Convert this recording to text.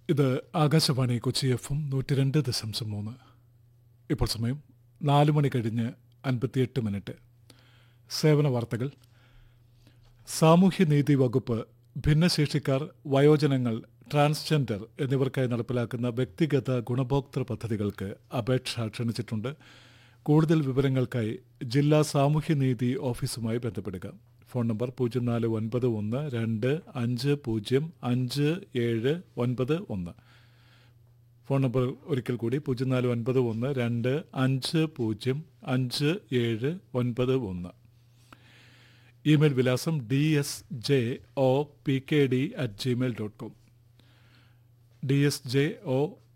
ഇത് Akashvani Kochi F M നൂറ്റി രണ്ട് ദശാംശം മൂന്ന് ഇപ്പോൾ സമയം നാല് മണി കഴിഞ്ഞ് അൻപത്തിയെട്ട് മിനിറ്റ് സേവന വാർത്തകൾ സാമൂഹ്യനീതി വകുപ്പ് ഭിന്നശേഷിക്കാർ വയോജനങ്ങൾ ട്രാൻസ്ജെൻഡർ എന്നിവർക്കായി നടപ്പിലാക്കുന്ന വ്യക്തിഗത ഗുണഭോക്തൃ പദ്ധതികൾക്ക് അപേക്ഷ ക്ഷണിച്ചിട്ടുണ്ട് കൂടുതൽ വിവരങ്ങൾക്കായി ജില്ലാ സാമൂഹ്യനീതി ഓഫീസുമായി ബന്ധപ്പെടുക ഫോൺ നമ്പർ പൂജ്യം നാല് ഒൻപത് ഒന്ന് രണ്ട് അഞ്ച് പൂജ്യം അഞ്ച് ഏഴ് ഒൻപത് ഒന്ന് ഫോൺ നമ്പർ ഒരിക്കൽ കൂടി പൂജ്യം നാല് ഒൻപത് ഒന്ന് രണ്ട് അഞ്ച് പൂജ്യം അഞ്ച് ഏഴ് ഒൻപത് ഒന്ന് ഇമെയിൽ വിലാസം D S J O P K D at Gmail dot com D S J O